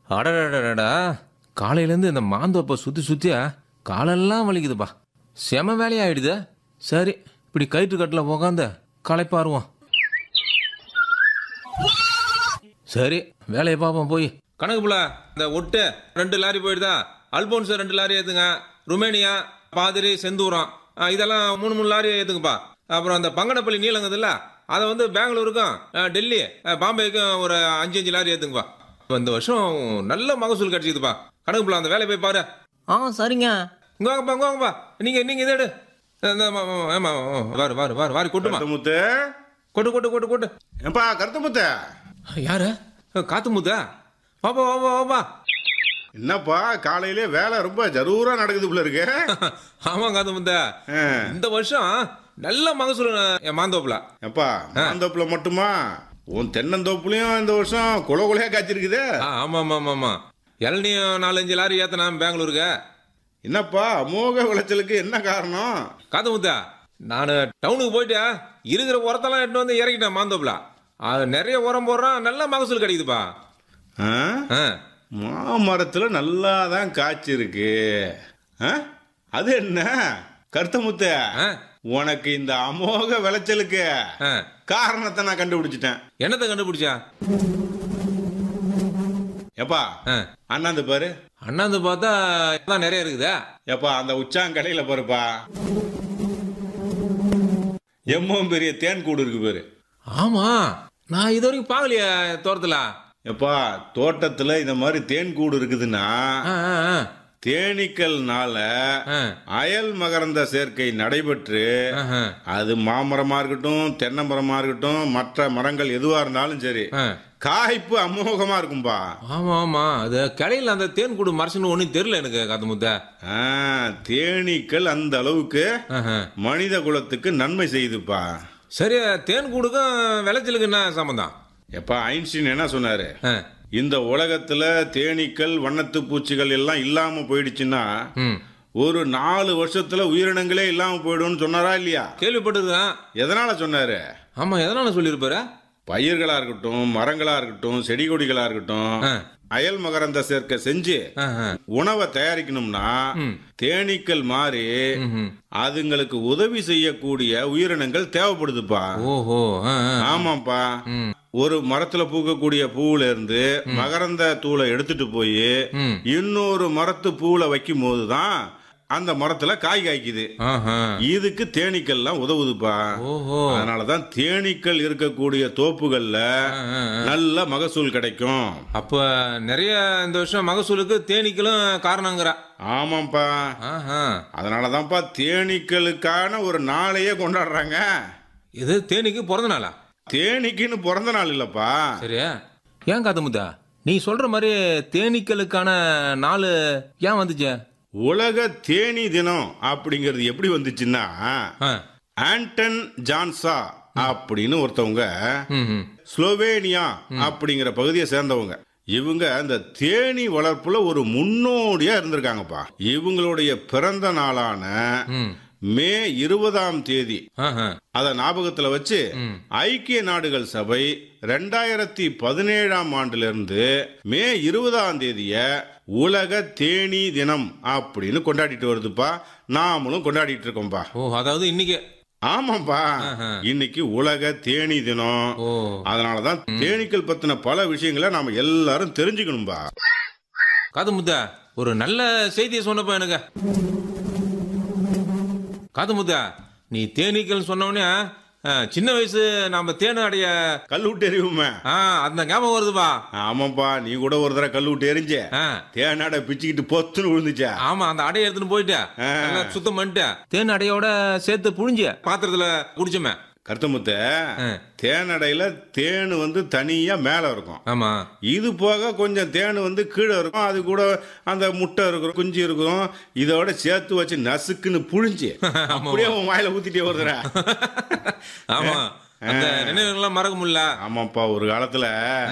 அடடடடா காலையிலேருந்து இந்த மாந்தோப்பை சுற்றி சுற்றியா காலெல்லாம் வலிக்குதுப்பா செம வேலையாயிடுது சரி இப்படி கயிற்று கட்டில் உக்காந்து களைப்பாருவோம் சரி வேலையை பார்ப்போம் போய் கணக்கு புள்ள இந்த ஒட்டு ரெண்டு லாரி போயிடுதா அல்போன்ஸ் ரெண்டு லாரி ஏத்துங்க ருமேனியா பாதிரி செந்தூரம் ஆ, இதெல்லாம் மூணு மூணு லாரி ஏத்துங்கப்பா அப்புறம் அந்த பங்கனப்பள்ளி நீலங்குதுல்ல அதை வந்து பெங்களூருக்கும் ஆ, டெல்லி ஆ, பாம்பேக்கும் ஒரு அஞ்சு அஞ்சு லாரி ஏத்துங்கப்பா இப்ப இந்த வருஷம் நல்ல மகசூல் கிடைச்சிதுப்பா கணக்கு புள்ள அந்த வேலையை போய் பாரு ஆ சரிங்க இங்க வாங்கப்பா இங்க வாங்கப்பா நீங்க நீங்க இதை எடு இந்த, ஆமா, ஆமா, ஆமா, ஆமா, வாரு வாரு வாரு வாரி கொட்டுமா கருத்தமுத்து கொட்டு கொட்டு கொட்டு கொட்டு ஏப்பா கருத்தமுத்து யாரு காத்து முத்தா வாப்பா வாப்பா வாப்பா என்னப்பா காலையிலே வேலை ரொம்ப ஜரூரா நடக்குது போல இருக்கு ஆமா காத்து முத்தா ஆ. இந்த வருஷம் நல்ல மகசூல் என் மாந்தோப்புல ஏப்பா மாந்தோப்புல மட்டுமா உன் தென்னந்தோப்புலயும் இந்த வருஷம் குல குலையா காய்ச்சிருக்குதே ஆ, ஆமா ஆமா ஆமா ஆமா இளநியும் நாலஞ்சு லாரி ஏத்தனா பெங்களூருக்கு என்னப்பா அமோக விளைச்சலுக்கு என்ன காரணம் காத்து முத்தா நான் டவுனுக்கு போயிட்டு இருக்கிற உரத்தெல்லாம் எடுத்து வந்து இறக்கிட்டேன் மாந்தோப்புல அது நிறைய உரம் போடுறான் நல்ல மகசூல் கிடைக்குதுப்பா ஆ? ஆ. மாமரத்துல நல்லா தான் காய்ச்சிருக்கு ஆ? அது என்ன கருத்தமுத்து ஆ. உனக்கு இந்த அமோக விளைச்சலுக்கு ஆ. காரணத்தை நான் கண்டுபிடிச்சிட்டேன் என்னத்தை கண்டுபிடிச்சா ஏப்பா ஆ. அண்ணாந்து பாரு அண்ணாந்து பார்த்தா தான் நிறைய இருக்குதா ஏப்பா அந்த உச்சாங்கடையில பாருப்பா எம்மவும் பெரிய தேன் கூடு இருக்கு பாரு ஆமா நான் இது வரைக்கும் பார்க்கலையே தோட்டத்துல எப்பா தோட்டத்துல இந்த மாதிரி தேன் கூடு இருக்குதுன்னா ஆ, ஆ, ஆ. தேனீக்கள்னால ஆ. அயல் மகரந்த சேர்க்கை நடைபெற்று ஆஹா. அது மாமரமா இருக்கட்டும் தென்னை மரமா இருக்கட்டும் மற்ற மரங்கள் எதுவா இருந்தாலும் சரி ஆ. காய்ப்பு அமோகமா இருக்கும்பா ஆமா ஆமா அது கடையில் அந்த தேன் கூடு மறைச்சுன்னு ஒன்றும் தெரியல எனக்கு காத்து முத்த ஆ, தேனீக்கள் அந்த அளவுக்கு மனித குலத்துக்கு நன்மை செய்யுதுப்பா சரி தேன் கூடுக்கும் விளைச்சலுக்கு என்ன சம்பந்தம் எப்பா ஐன்ஸ்டீன் என்ன சொன்னாரு ஆ. இந்த உலகத்துல தேனீக்கள் வண்ணத்து பூச்சிகள் எல்லாம் இல்லாம போயிடுச்சுன்னா ம். ஒரு நாலு வருஷத்துல உயிரினங்களே இல்லாம போயிடும்னு சொன்னாரா இல்லையா கேள்விப்பட்டிருக்கேன் எதனால சொன்னாரு ஆமா எதனால சொல்லியிருப்பாரு பயிர்களா இருக்கட்டும் மரங்களா இருக்கட்டும் செடி கொடிகளா இருக்கட்டும் ஆ. அயல் மகரந்த சேர்க்கை செஞ்சு ஆ, ஆ. உணவை தயாரிக்கணும்னா தேனீக்கள் மாறி அதுங்களுக்கு உதவி செய்யக்கூடிய உயிரினங்கள் தேவைப்படுதுப்பா ஓஹோ ஆ, ஆ. ஆமாப்பா ஒரு மரத்துல பூக்கக்கூடிய பூவுல இருந்து மகரந்த தூளை எடுத்துட்டு போய் ம். இன்னொரு மரத்து பூவுல வைக்கும் போதுதான் அந்த மரத்துல காய் காய்க்குது ஆஹா. இதுக்கு தேனீக்கள்லாம் உதவுதுப்பா ஓஹோ அதனாலதான் தேனீக்கள் இருக்கக்கூடிய தோப்புகள்ல ஆ, ஆ, ஆ. நல்ல மகசூல் கிடைக்கும் அப்ப நிறைய இந்த வருஷம் மகசூலுக்கு தேனீக்களும் காரணங்கிற ஆமாப்பா ஆஹா. அதனாலதான்ப்பா தேனீக்களுக்கான ஒரு நாளையே கொண்டாடுறாங்க இது தேனீக்கு பிறந்த நாளா தேனீக்குன்னு பிறந்த நாள் இல்லப்பா சரியா ஏன் காத்து முத்தா நீ சொல்ற மாதிரி தேனீக்களுக்கான நாள் ஏன் வந்துச்சு உலக தேனீ தினம் அப்படிங்கிறது எப்படி வந்துச்சுன்னா ஆ. ஆண்டன் ஜான்சா அப்படின்னு ஒருத்தவங்க ம், ம். ஸ்லோவேனியா அப்படிங்கிற பகுதியை சேர்ந்தவங்க இவங்க அந்த தேனி வளர்ப்புல ஒரு முன்னோடியா இருந்திருக்காங்கப்பா இவங்களுடைய பிறந்த நாளான ம். மே இருபதாம் தேதி ஆஹா. அத ஞாபகத்துல வச்சு ஐக்கிய நாடுகள் சபை ரெண்டாயிரத்தி பதினேழாம் ஆண்டுல இருந்து மே இருபதாம் தேதிய உலக தேனீ தினம் அப்படின்னு கொண்டாடிட்டு வருதுப்பா நாமளும் கொண்டாடிட்டு இருக்கோம்பா ஓ அதாவது இன்னைக்கு ஆமாப்பா இன்னைக்கு உலக தேனீ தினம் ஓ அதனாலதான் தேனீக்கள் பத்தின பல விஷயங்களை நாம எல்லாரும் தெரிஞ்சுக்கணும்பா காது முத்தா ஒரு நல்ல செய்தியை சொன்னப்ப எனக்கு காது முத்தா நீ தேனீக்கள் சொன்னோடனே சின்ன வயசு நாம தேனு அடைய கல் விட்டு எறிவுமே ஆ அந்த ஞாபகம் வருதுப்பா ஆமாப்பா நீ கூட ஒரு தடவை கல் விட்டு எரிஞ்ச ஆ தேனாட பிச்சுக்கிட்டு பொத்துன்னு விழுந்துச்சா ஆமா அந்த அடையை எடுத்துன்னு போயிட்டு நல்லா சுத்தம் பண்ணிட்டு தேன் அடையோட சேர்த்து புழிஞ்சு பாத்திரத்துல குடிச்சோமே கருத்தமுத்த ஆ. தேனடையில தேனு வந்து தனியா மேல இருக்கும் ஆமா இது போக கொஞ்சம் தேனு வந்து கீழே இருக்கும் அது கூட அந்த முட்டை இருக்கும் குஞ்சு இருக்கும் இதோட சேர்த்து வச்சு நசுக்குன்னு புழிஞ்சு அப்படியே உன் வாயில ஊத்திட்டே வருதுற ஆமா அந்த நினைவுகள்லாம் மறக்க முடியல ஆமாப்பா ஒரு காலத்துல